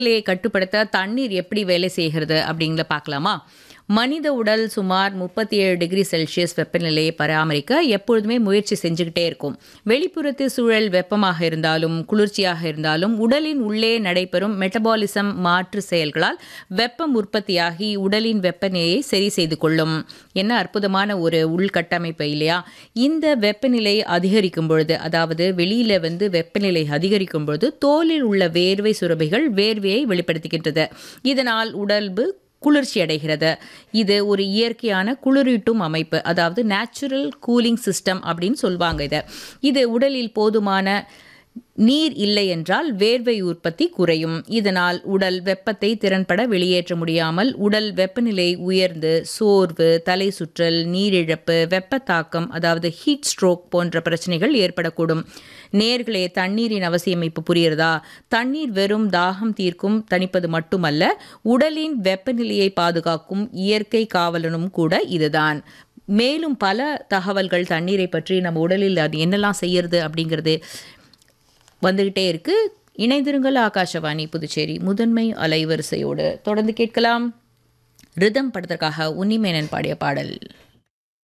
வெப்பநிலையை கட்டுப்படுத்த தண்ணீர் எப்படி வேலை செய்கிறது அப்படிங்கிறத பார்க்கலாமா மனித உடல் சுமார் முப்பத்தி ஏழு டிகிரி செல்சியஸ் வெப்பநிலையை பராமரிக்க எப்பொழுதுமே முயற்சி செஞ்சுக்கிட்டே இருக்கும் வெளிப்புறத்து சூழல் வெப்பமாக இருந்தாலும் குளிர்ச்சியாக இருந்தாலும் உடலின் உள்ளே நடைபெறும் மெட்டபாலிசம் மாற்று செயல்களால் வெப்பம் உற்பத்தியாகி உடலின் வெப்பநிலையை சரி செய்து கொள்ளும் என்ன அற்புதமான ஒரு உள்கட்டமைப்பு இல்லையா இந்த வெப்பநிலை அதிகரிக்கும் பொழுது அதாவது வெளியில வந்து வெப்பநிலை அதிகரிக்கும் பொழுது தோலில் உள்ள வேர்வை சுரபிகள் வேர்வையை வெளிப்படுத்துகின்றது இதனால் உடல்பு குளிர்ச்சி அடைகிறது இது ஒரு இயற்கையான குளிரூட்டும் அமைப்பு அதாவது நேச்சுரல் கூலிங் சிஸ்டம் அப்படின்னு சொல்லுவாங்க இதை இது உடலில் போதுமான நீர் இல்லை என்றால் வேர்வை உற்பத்தி குறையும் இதனால் உடல் வெப்பத்தை திறன்பட வெளியேற்ற முடியாமல் உடல் வெப்பநிலை உயர்ந்து சோர்வு தலை சுற்றல் நீரிழப்பு வெப்பத்தாக்கம் அதாவது ஹீட் ஸ்ட்ரோக் போன்ற பிரச்சனைகள் ஏற்படக்கூடும் நேர்களே தண்ணீரின் அவசியம் இப்போ புரியுறதா தண்ணீர் வெறும் தாகம் தீர்க்கும் தணிப்பது மட்டுமல்ல உடலின் வெப்பநிலையை பாதுகாக்கும் இயற்கை காவலனும் கூட இதுதான் மேலும் பல தகவல்கள் தண்ணீரை பற்றி நம்ம உடலில் அது என்னெல்லாம் செய்யறது அப்படிங்கிறது வந்துகிட்டே இருக்கு இணைந்திருங்கள் ஆகாஷவாணி புதுச்சேரி முதன்மை அலைவரிசையோடு தொடர்ந்து கேட்கலாம் ரிதம் படத்திற்காக உன்னிமேனன் பாடிய பாடல்